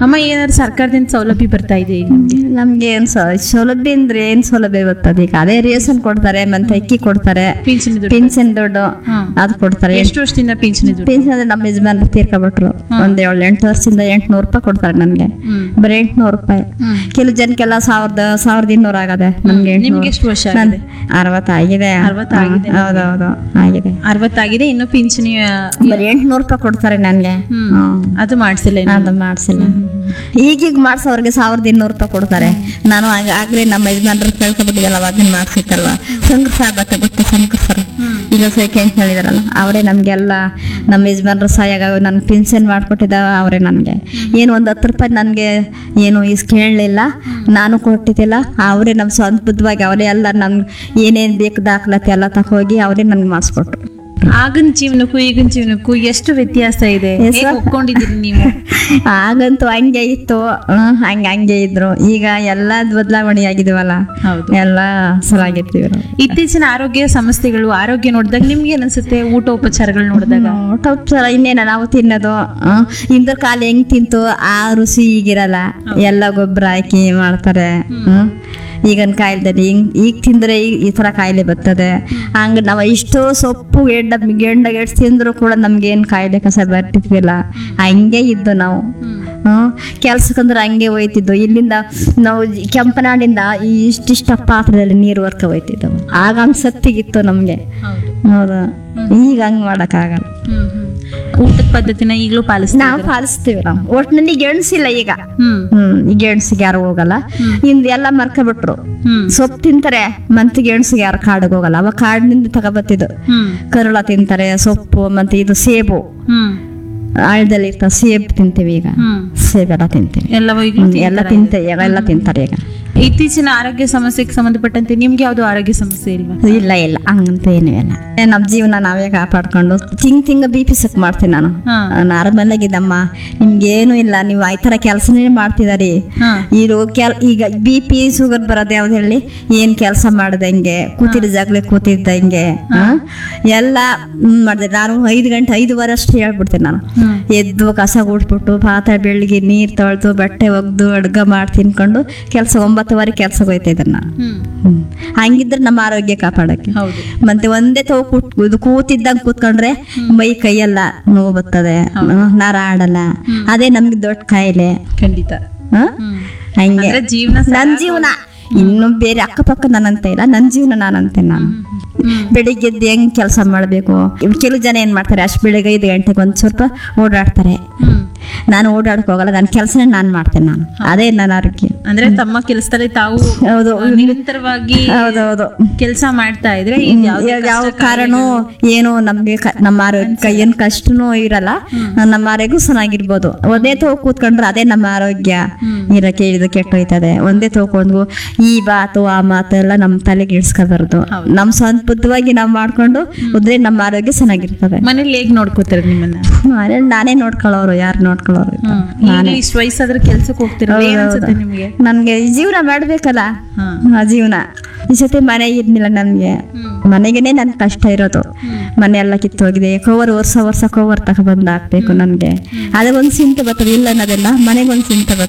ಅಮ್ಮ ಏನಾದ್ರು ಸರ್ಕಾರದಿಂದ ಸೌಲಭ್ಯ ಬರ್ತಾ ಇದೆ ಈಗ ನಿಮ್ಗೆ ನಮ್ಗೆ ಏನ್ ಸ- ಸೌಲಭ್ಯ ಅಂದ್ರೆ ಏನ್ ಸೌಲಭ್ಯ ಬರ್ತದೆ ಈಗ ಅದೇ ರೇಷನ್ ಕೊಡ್ತಾರೆ ಮತ್ತೆ ಅಕ್ಕಿ ಕೊಡ್ತಾರೆ ಪಿಂಚಣಿ ದುಡ್ಡು ಪಿನ್ಷನ್ ದುಡ್ಡು ಹ್ಮ್. ಅದು ಕೊಡ್ತಾರೆ ಎಷ್ಟು ವರ್ಷದಿಂದ ಪಿಂಚಣಿ ದುಡ್ಡು ಪಿನ್ಷನ್ ಅಂದ್ರೆ ನಮ್ಮ ಯಜಮಾನ್ರು ತೀರ್ಕೊಬಿಟ್ರು ಒಂದ್ ಏಳು ಎಂಟು ವರ್ಷದಿಂದ ಎಂಟ್ನೂರು ರೂಪಾಯಿ ಕೊಡ್ತಾರೆ ನನ್ಗೆ ಹ್ಮ್ ಬರೀ ಎಂಟ್ನೂರು ರೂಪಾಯಿ ಹ್ಮ್. ಕೆಲವು ಜನಕ್ಕೆಲ್ಲ ಸಾವಿರದ ಸಾವಿರದ ಇನ್ನೂರು ಆಗದೆ ನನ್ಗೆ ನಿಮ್ಗೆ ಎಷ್ಟು ವರ್ಷ ನನ್ ಆಗಿದೆ ಅರವತ್ತಾಗಿದೆ ಅರವತ್ತಾಗಿದೆ ಹಾ, ಹೌದೌದು ಆಗಿದೆ ಅರವತ್ತಾಗಿದೆ ಇನ್ನು ಪಿಂಚಣಿ ಆ, ಬರೀ ಎಂಟ್ನೂರು ರೂಪಾಯಿ ಕೊಡ್ತಾರೆ ನನ್ಗೆ ಹ್ಮ್. ಹ್ಮ್. ಅದು ಮಾಡ್ಸಿಲ್ಲ ಇನ್ನು. ಅದು ಮಾಡ್ಸಿಲ್ಲ ಈಗೀಗ ಮಾಡ್ಸೋರ್ಗೆ ಸಾವಿರದ ಇನ್ನೂರು ರೂಪಾಯಿ ಕೊಡ್ತಾರೆ ನಾನು ಆಗ ಆಗ್ಲೇ ನಮ್ಮ ಯಜಮಾನ್ರು ಕೇಳ್ಕೊಬಿಟ್ಟಿದ್ದಲ್ಲ ಅವಾಗ ಮಾಡ್ಸಿತ್ತಲ್ವ ಶಂಕರ್ ಸಾಹೇಬ್ ಅಂತ ಗೊತ್ತು ಶಂಕರ್ ಸರ್ ಈಗ ಸೆಕೆಂಡ್ ಹೇಳಿದಾರಲ್ಲ ಅವರೇ ನಮಗೆಲ್ಲ ನಮ್ಮ ಯಜಮಾನ್ರು ಸಹಾಯ ನನ್ಗೆ ಪಿನ್ಷನ್ ಮಾಡ್ಕೊಟ್ಟಿದ್ದ ಅವರೇ ನನಗೆ ಏನು ಒಂದು ಹತ್ತು ರೂಪಾಯಿ ನನಗೆ ಏನು ಇಸ್ ಕೇಳಲಿಲ್ಲ ನಾನು ಕೊಟ್ಟಿದ್ದಿಲ್ಲ ಅವರೇ ನಮ್ಮ ಸ್ವಂತ ಬುದ್ಧವಾಗಿ ಅವರೇ ಎಲ್ಲ ನನ್ಗೆ ಏನೇನು ಬೇಕು ದಾಖಲಾತಿ ಎಲ್ಲ ತಗೋಗಿ ಅವರೇ ನನ್ಗೆ ಮಾಡಿಸ್ಕೊಟ್ರು ಆಗಿನ ಜೀವನಕ್ಕೂ ಈಗಿನ ಜೀವನಕ್ಕೂ ಎಷ್ಟು ವ್ಯತ್ಯಾಸ ಇದೆ Yes, ಹೇಗ್ sir. ಒಪ್ಕೊಂಡಿದ್ದೀರಿ ನೀವು ಆಗಂತೂ ಹಂಗೆ ಇತ್ತು ಹ್ಮ್, ಹಂಗೆ ಹಂಗೆ ಇದ್ರು ಈಗ ಎಲ್ಲ ಬದಲಾವಣೆ ಆಗಿದವಲ್ಲ ಹೌದು ಎಲ್ಲ ಸರಾಗಿರ್ತೀವಿ ನಾವು. ಇತ್ತೀಚಿನ ಆರೋಗ್ಯ ಸಮಸ್ಯೆಗಳು ಆರೋಗ್ಯ ನೋಡಿದಾಗ ನಿಮ್ಗೆ ಏನ್ ಊಟ ಉಪಚಾರಗಳು ನೋಡಿದಾಗ ಊಟ ಉಪಚಾರ ಇನ್ನೇನ ನಾವು ತಿನ್ನೋದು ಇಂದ್ರ ಕಾಲ ಹೆಂಗ್ ತಿಂತು ಆ ರುಚಿ ಈಗಿರಲ್ಲ ಎಲ್ಲ ಗೊಬ್ಬರ ಹಾಕಿ ಮಾಡ್ತಾರೆ ಹ್ಮ್ ಈಗಿನ ಕಾಯಿಲೆದಲ್ಲಿ ಹಿಂಗ್ ಈಗ ತಿಂದ್ರೆ ಈ- ಈ ತರ ಕಾಯಿಲೆ ಬರ್ತದೆ ಹಂಗ ನಾವು ಇಷ್ಟೋ ಸೊಪ್ಪು ಗೆಡ್ಡ ಗೆಂಡ ಗೆಡ್ಸ್ ತಿಂದ್ರು ಕೂಡ ನಮ್ಗೆ ಏನ್ ಕಾಯಿಲೆ ಕಸ ಬರ್ತಿದ್ವಿಲ್ಲ ಹಂಗೆ ಇದ್ದು ನಾವು ಹ್ಮ್ ಕೆಲ್ಸಕ್ಕಂದ್ರೆ ಹಂಗೆ ಹೋಯ್ತಿದ್ದು ಇಲ್ಲಿಂದ ನಾವು ಜಿ- ಕೆಂಪನಾಡಿಂದ ಈ ಇಷ್ಟಿಷ್ಟ ಪಾತ್ರದಲ್ಲಿ ನೀರು ವರ್ಕ ಹೋಯ್ತಿದ್ದವು ಆಗ ಹಂಗ್ ಸತ್ತಿಗಿತ್ತು ನಮ್ಗೆ ಹೌದಾ ಈಗ ಹಂಗ್ ಮಾಡಕ್ಕಾಗಲ್ಲ ಊಟದ ಪದ್ಧತಿನ ಈಗಲೂ ಪಾಲಿಸ್ತೀವಿ ನಾವು ಪಾಲಿಸ್ತೀವಿ ನಾವು ಒಟ್ಟಿನಲ್ಲಿ ಗೆಣಸಿಲ್ಲ ಈಗ ಹ್ಮ್ ಹ್ಮ್ ಈ ಗೆಣಸಿಗೆ ಯಾರು ಹೋಗಲ್ಲ ಇಂದ ಎಲ್ಲ ಮರ್ಕೊಬಿಟ್ರು ಹ್ಮ್ ಸೊಪ್ಪು ತಿಂತಾರೆ ಮಂತ್ ಗೆಣಸಿಗೆ ಯಾರು ಕಾಡಿಗೆ ಹೋಗಲ್ಲ ಅವಾಗ ಕಾಡಿನಿಂದ ತಗೊಬತ್ತಿದ್ದು ಹ್ಮ್ ಕರುಳ ತಿಂತಾರೆ ಸೊಪ್ಪು ಮತ್ತೆ ಇದು ಸೇಬು ಹ್ಮ್ ಆಳದಲ್ಲಿ ಇರ್ತಾವ ಸೇಬು ತಿಂತೀವಿ ಈಗ ಹ್ಮ್ ಸೇಬೆಲ್ಲ ತಿಂತೀವಿ ಎಲ್ಲವೂ ಈಗಲೂ ಹ್ಮ್, ಎಲ್ಲ ತಿಂತೇವೆ ಎಲ್ಲ ತಿಂತಾರೆ ಈಗ ಇತ್ತೀಚಿನ ಆರೋಗ್ಯ ಸಮಸ್ಯೆಗೆ ಸಂಬಂಧಪಟ್ಟಂತೆ ನಿಮ್ಗೆ ಯಾವ್ದು ಆರೋಗ್ಯ ಸಮಸ್ಯೆ ಇಲ್ವಾ ಇಲ್ಲ ಇಲ್ಲ ಹಂಗಂತ ಏನೂ ಇಲ್ಲ ಏ, ನಮ್ ಜೀವನ ನಾವೇ ಕಾಪಾಡ್ಕೊಂಡು ತಿಂಗ್ ತಿಂಗ ಬಿ ಪಿ ಸಕ್ ಮಾಡ್ತೀನಿ ನಾನು ಹಾ ನಾರ್ಮಲ್ ಆಗಿದ್ದಮ್ಮ ನಿಮ್ಗೇನು ಇಲ್ಲ ನೀವು ಈ ಥರ ಕೆಲಸನೇ ಮಾಡ್ತಿದಾರಿ ಹಾ ಇದು ಕೆಲ್ ಈಗ ಬಿ ಪಿ ಶುಗರ್ ಬರೋದು ಯಾವ್ದು ಹೇಳಿ ಏನ್ ಕೆಲಸ ಮಾಡ್ದಂಗೆ ಕೂತಿದ್ದ ಜಾಗಲೆ ಕೂತಿದ್ದಂಗೆ ಹಾ? ಎಲ್ಲ ಹ್ಮ್ ಮಾಡಿದೆ ನಾನು ಐದು ಗಂಟೆ ಐದುವರೆ ಅಷ್ಟು ಹೇಳ್ಬಿಡ್ತೀನಿ ನಾನು ಹ್ಮ್ ಎದ್ದು ಕಸ ಗುಡ್ಬಿಟ್ಟು ಪಾತ್ರೆ ಬೆಳಗ್ಗೆ ನೀರು ತೊಳೆದು ಬಟ್ಟೆ ಒಗ್ದು ಅಡ್ಗ ಮಾಡಿ ತಿನ್ಕೊಂಡು ಕೆಲಸ ಒಂಬತ್ತುವರೆ ಕೆಲ್ಸಕ್ಕೆ ಹೋಯ್ತಿದ್ದೆ ನಾನು ಹ್ಮ್ ಹ್ಮ್. ಹಂಗಿದ್ರೆ ನಮ್ಮ ಆರೋಗ್ಯ ಕಾಪಾಡಕ್ಕೆ ಹೌದು ಮತ್ತೆ ಒಂದೇ ತಗೋ ಕೂತ್ ಇದು ಕೂತಿದ್ದಂಗೆ ಕೂತ್ಕೊಂಡ್ರೆ ಮೈ ಕೈಯೆಲ್ಲ ನೋವು ಬರ್ತದೆ ನರ ಆಡಲ್ಲ ಅದೇ ನಮ್ಗೆ ದೊಡ್ಡ ಕಾಯಿಲೆ ಖಂಡಿತ ಹ? ಹ್ಮ್ ಹಂಗೆ ಅಂದ್ರೆ ಜೀವನ ಸ- ನನ್ ಜೀವನ ಇನ್ನು ಬೇರೆ ಅಕ್ಕಪಕ್ಕ ನಾನಂತ ಇಲ್ಲ ನನ್ ಜೀವನ ನಾನಂತೆ ನಾನು ಹ್ಮ್ ಬೆಳಿಗ್ಗೆ ಎದ್ದು ಹೆಂಗ್ ಕೆಲಸ ಮಾಡ್ಬೇಕು ಕೆಲವು ಜನ ಏನ್ ಮಾಡ್ತಾರೆ ಅಷ್ಟು ಬೆಳಿಗ್ಗೆ ಐದು ಗಂಟೆಗೆ ಒಂದ್ ಸ್ವಲ್ಪ ಓಡಾಡ್ತಾರೆ ಹ್ಮ್ ನಾನು ಓಡಾಡಕ್ ಹೋಗಲ್ಲ ನನ್ನ ಕೆಲಸನೇ ನಾನು ಮಾಡ್ತೇನೆ ನಾನು ಅದೇ ನನ್ನ ಆರೋಗ್ಯ ಅಂದ್ರೆ ತಮ್ಮ ಕೆಲಸದಲ್ಲಿ ತಾವು ಹೌದು ಆ, ನಿರಂತರವಾಗಿ ಹೌದೌದು ಕೆಲಸ ಮಾಡ್ತಾ ಇದ್ರೆ ಇದ್ ಯಾವ್ದೇ ಯಾವ ಕಷ್ಟ ಕಾರಣ ಏನು ನಮ್ಗೆ ಕ- ನಮ್ಮ ಆರೋಗ್ಯ ಏನ್ ಕಷ್ಟನೂ ಇರಲ್ಲ ನಮ್ಮ ಆರೋಗ್ಯ ಚೆನ್ನಾಗಿರ್ಬೋದು ಒಂದೇ ತಗೋ ಕೂತ್ಕೊಂಡ್ರೆ ಅದೇ ನಮ್ಮ ಆರೋಗ್ಯ ಇರಕ್ಕೆ ಇದು ಕೆಟ್ಟೋಯ್ತದೆ ಒಂದೇ ತಗೊಂಡು ಈ ಮಾತು ಆ ಮಾತು ಎಲ್ಲ ನಮ್ಮ ತಲೆಗೆ ಇಡ್ಸ್ಕೊಬಾರ್ದು ನಮ್ ಸ್ವಂತ ಬುದ್ಧವಾಗಿ ನಾವ್ ಮಾಡ್ಕೊಂಡು ಹೋದ್ರೆ ನಮ್ಮ ಆರೋಗ್ಯ ಚೆನ್ನಾಗಿರ್ತದೆ ಮನೇಲಿ ಹೇಗ್ ನೋಡ್ಕೋತಾರೆ ನಿಮ್ಮನ್ನ ಮನೇಲಿ ನಾನೇ ನೋಡ್ಕೊಳ್ಳೋರು ಯಾರು ನೋಡ್ಕೊಳ್ಳೋರು ಇಲ್ಲ. ಈಗ ಇಷ್ಟು ವಯಸ್ಸಾದ್ರೆ ಕೆಲ್ಸಕ್ಕೆ ಹೋಗ್ತಿರಲ್ಲ ಏನ್ ಅನ್ಸುತ್ತೆ ನಿಮ್ಗೆ ನನ್ಗೆ ಈ ಜೀವನ ಮಾಡ್ಬೇಕಲ್ಲ ಹಾ ಆ ಜೀವನ ಈ ಸತಿ ಮನೆ ಇರ್ಲಿಲ್ಲ ನನ್ಗೆ ಮನೆಗೇನೆ ನನ್ ಕಷ್ಟ ಇರೋದು ಮನೆ ಎಲ್ಲ ಕಿತ್ತೋಗಿದೆ ಕವರ್ ವರ್ಷ ವರ್ಷ ಕವರ್ ತಗೊಬಂದು ಹಾಕ್ಬೇಕು ನನ್ಗೆ ಅದಕ್ಕೊಂದು ಸಿಂತ ಬರ್ತದೆ ಇಲ್ಲ ಅನ್ನೋದಿಲ್ಲ ಮನೆಗೊಂದು ಸಿಂತ ಬರ್ತದೆ